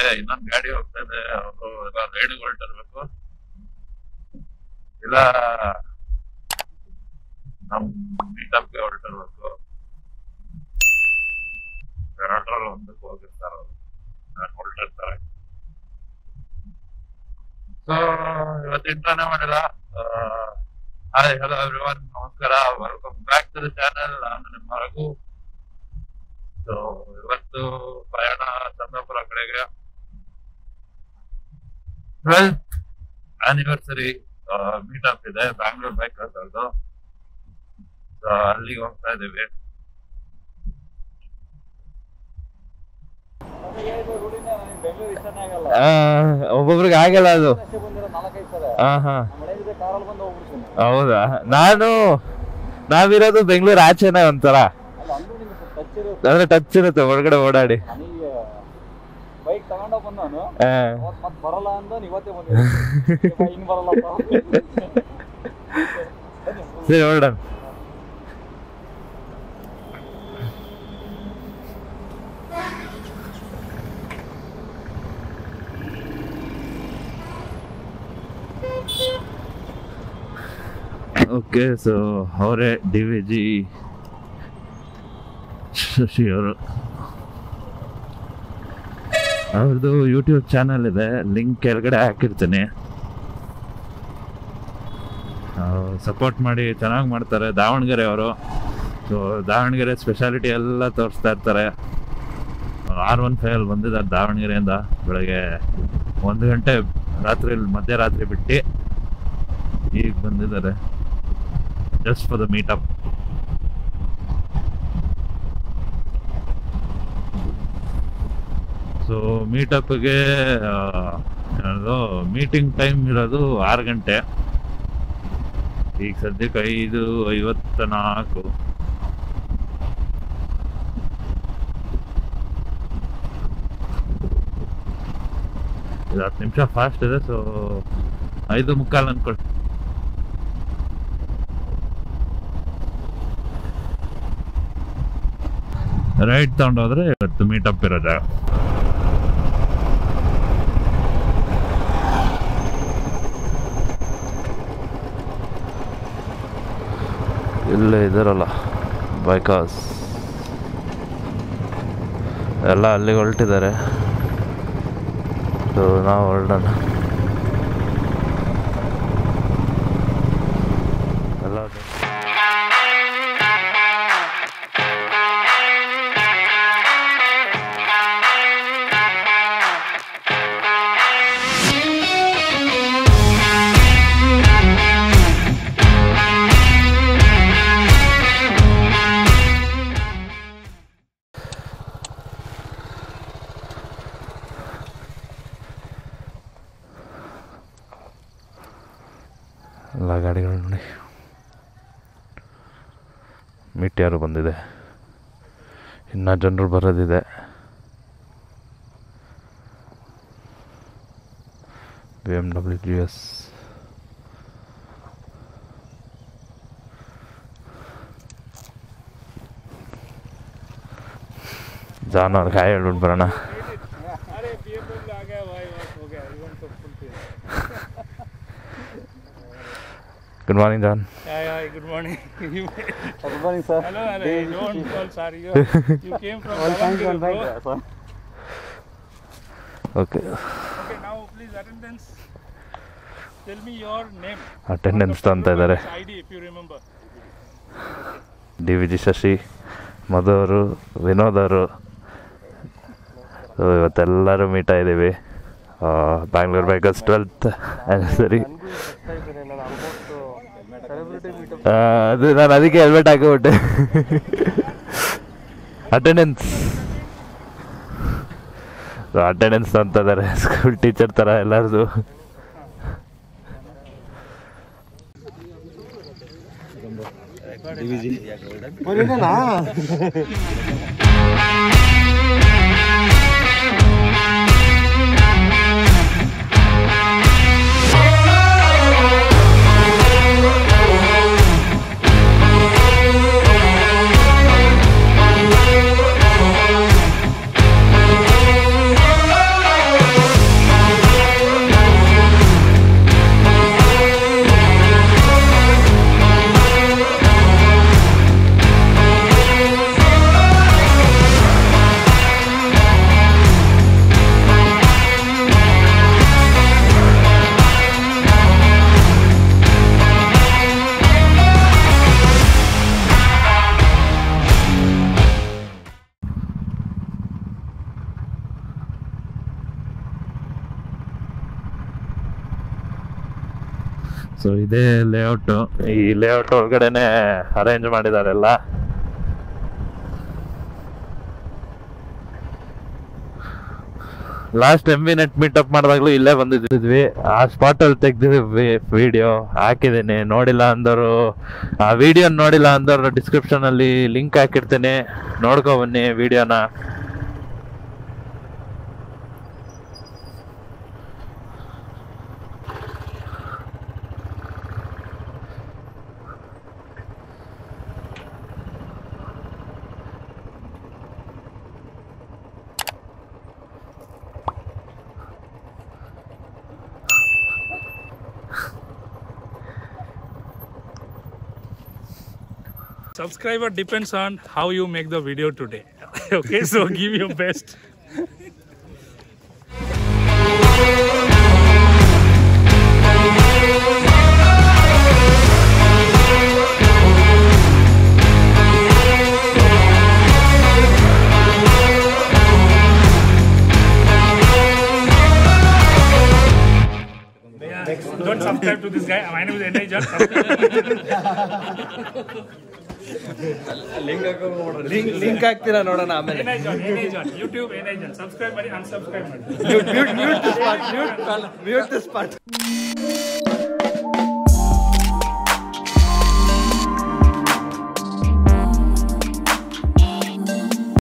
ಇನ್ನೊಂದ್ ಗಾಡಿ ಹೋಗ್ತಾ ಇದೆ ಅವರು ಎಲ್ಲ ರೈಡ್ಗೆ ಹೊರಟಿರ್ಬೇಕು ಇಲ್ಲ ನಮ್ ಮೀಟಪ್ಗೆ ಹೊರಟಿರ್ಬೇಕು ಎರಡರಲ್ಲಿ ಒಂದಕ್ಕೆ ಹೋಗಿರ್ತಾರ ಅವರು ಹೊರಟಿರ್ತಾರೆ ಸೊ ಇವತ್ತು ಇಂಟ್ರಾನೇ ಮಾಡಿಲ್ಲ ಹಾಯ್ ಹಲೋ ಎವ್ರಿವನ್ ನಮಸ್ಕಾರ welcome back to the channel ನಾನು ನಿಮ್ಮ ರಘು ಸೊ ಇವತ್ತು ಪ್ರಯಾಣ ಚಂದ್ರಪುರ ಕಡೆಗೆ ಟ್ವೆಲ್ತ್ ಆನಿವರ್ಸರಿ ಮೀಟಪ್ ಇದೆ ಬ್ಯಾಂಗ್ಳೂರ್ ಬೈಕ್ ಅದು ಸೊ ಅಲ್ಲಿಗೆ ಹೋಗ್ತಾ ಇದೀವಿ ಬೆಂಗಳೂರು ಇಷ್ಟನೇ ಆಗಲ್ಲ ಆ, ಒಬ್ಬೊಬ್ರಿಗೆ ಆಗಲ್ಲ ಅದು ಅಷ್ಟೇ ಬಂದಿರೋ ನಾಲ್ಕೈದು ಸಲ ಹಾ ಹಾ ಮಳೆ ಇದೆ ಕಾರಲ್ಲಿ ಬಂದು ಹೋಗ್ಬಿಡ್ತೀನಿ ಹೌದಾ ನಾನು ನಾವಿರೋದು ಬೆಂಗಳೂರು ಆಚೆನೆ ಒಂಥರ ಅಲ್ಲ ಅಂದ್ರೂ ನಿಮ್ಗೆ ಸ್ವಲ್ಪ ಟಚ್ ಇರುತ್ತೆ ಅಂದ್ರೆ ಟಚ್ ಇರುತ್ತೆ ಹೊರಗಡೆ ಓಡಾಡಿ ನನಗೆ ಬೈಕ್ ತಗೊಂಡೋಗ್ ಬಂದ ನಾನು ಆ, ಅವತ್ತು ಮತ್ತೆ ಬರಲ್ಲ ಅಂದ ಇವತ್ತೇ ಬಂದಿದ್ದೆ ಇನ್ನು ಬರಲ್ಲಪ್ಪ ಸರಿ ಹೊರಡೋಣ ಓಕೆ ಸೊ ಅವರೇ ಡಿ ವಿ ಜಿ ಶಶಿ ಅವರು ಅವ್ರದ್ದು ಯೂಟ್ಯೂಬ್ ಚಾನಲ್ ಇದೆ ಲಿಂಕ್ ಕೆಳಗಡೆ ಹಾಕಿರ್ತೀನಿ ಸಪೋರ್ಟ್ ಮಾಡಿ ಚೆನ್ನಾಗಿ ಮಾಡ್ತಾರೆ ದಾವಣಗೆರೆ ಅವರು ಸೊ ದಾವಣಗೆರೆ ಸ್ಪೆಷಾಲಿಟಿ ಎಲ್ಲ ತೋರಿಸ್ತಾ ಇರ್ತಾರೆ ಆರ್ ಒನ್ ಫೈವ್ ಅಲ್ಲಿ ಬಂದಿದ್ದಾರೆ ದಾವಣಗೆರೆಯಿಂದ ಬೆಳಗ್ಗೆ ಒಂದು ಗಂಟೆ ರಾತ್ರಿ ಮಧ್ಯರಾತ್ರಿ ಬಿಟ್ಟು ಈಗ ಬಂದಿದ್ದಾರೆ just for the meetup so ಮೀಟಪ್ಗೆ ಮೀಟಿಂಗ್ ಟೈಮ್ ಇರೋದು ಆರು ಗಂಟೆ ಈಗ ಸದ್ಯಕ್ಕೆ ಐದು ಐವತ್ತ ನಾಲ್ಕು ಇದು ಹತ್ತು ನಿಮಿಷ ಫಾಸ್ಟ್ ಇದೆ ಸೊ ಐದು ಮುಕ್ಕಾಲು ಅನ್ಕೊಳ್ಳಿ ರೈಟ್ ತಗೊಂಡೋದ್ರೆ ಇವತ್ತು ಮೀಟಪ್ ಇರೋ ಜಾಗ ಇಲ್ಲೇ ಇದಾರಲ್ಲ ಬೈಕಾಸ್ ಎಲ್ಲ ಅಲ್ಲಿಗೆ ಹೊರಟಿದ್ದಾರೆ ಸೊ ನಾವು ಹೊರಡೋಣ ಎಲ್ಲ ಅದೇ. ಎಲ್ಲ ಗಾಡಿಗಳು ನೋಡಿ ಮೀಟ್ ಯಾರು ಬಂದಿದೆ ಇನ್ನು ಜನರು ಬರೋದಿದೆ B M W G S John ಅವ್ರಿಗೆ ಹಾಯ್ ಹೇಳ್ಬಿಟ್ಟು ಬರೋಣ अरे BMW आ गया भाई बस हो गया इवन तो फुल पे good morning John Hi, hi, good morning. You- good morning sir hello, hello. Don't call, sorry. You, you came from all thank you Davangere, bro. Sir okay Okay, now please attendance. Tell me your name. Attendance ಅಂತ ಇದ್ದಾರೆ ID if you remember. D V G Shashi Madhu ಅವರು ವಿನೋದ್ ಅವರು so ಇವತ್ತೆಲ್ಲರೂ meet ಆಗಿದ್ದೀವಿ Bangalore bikers twelfth ಸರಿ ಅದು ನಾನು ಅದಕ್ಕೆ helmet ಹಾಕಿಬಿಟ್ಟೆ attendance attendance ಅಂತ ಇದ್ದಾರೆ ಸ್ಕೂಲ್ ಟೀಚರ್ ಥರ ಎಲ್ಲರದು ಸೊ ಇದೇ ಲೇಔಟ್ ಈ ಲೇಔಟ್ ಒಳಗಡೆನೆ ಅರೇಂಜ್ ಮಾಡಿದ್ದಾರೆ ಎಲ್ಲ last M V net meetup ಮಾಡಿದಾಗ್ಲೂ ಇಲ್ಲೇ ಬಂದಿದ್ವಿ ಆ ಸ್ಪಾಟ್ ಅಲ್ಲಿ ತೆಗ್ದಿದ್ವಿ ವಿಡಿಯೋ ಹಾಕಿದ್ದೀನಿ ನೋಡಿಲ್ಲ ಅಂದವರು ಆ ವಿಡಿಯೋ ನೋಡಿಲ್ಲ ಅಂದವರು ಡಿಸ್ಕ್ರಿಪ್ಷನ್ ಅಲ್ಲಿ ಲಿಂಕ್ ಹಾಕಿರ್ತೀನಿ ನೋಡ್ಕೊ ಬನ್ನಿ ವಿಡಿಯೋನ Subscriber depends on how you make the video today. okay, so give your best. Don't subscribe to this guy. My name is N.I. John. Link ಹಾಕ್ತೀರಾ ನೋಡೋಣ ಆಮೇಲೆ N.I. John, N.I. John. YouTube N.I. John. Subscribe ಮಾಡಿ unsubscribe ಮಾಡಿ mute mute mute mute mute spot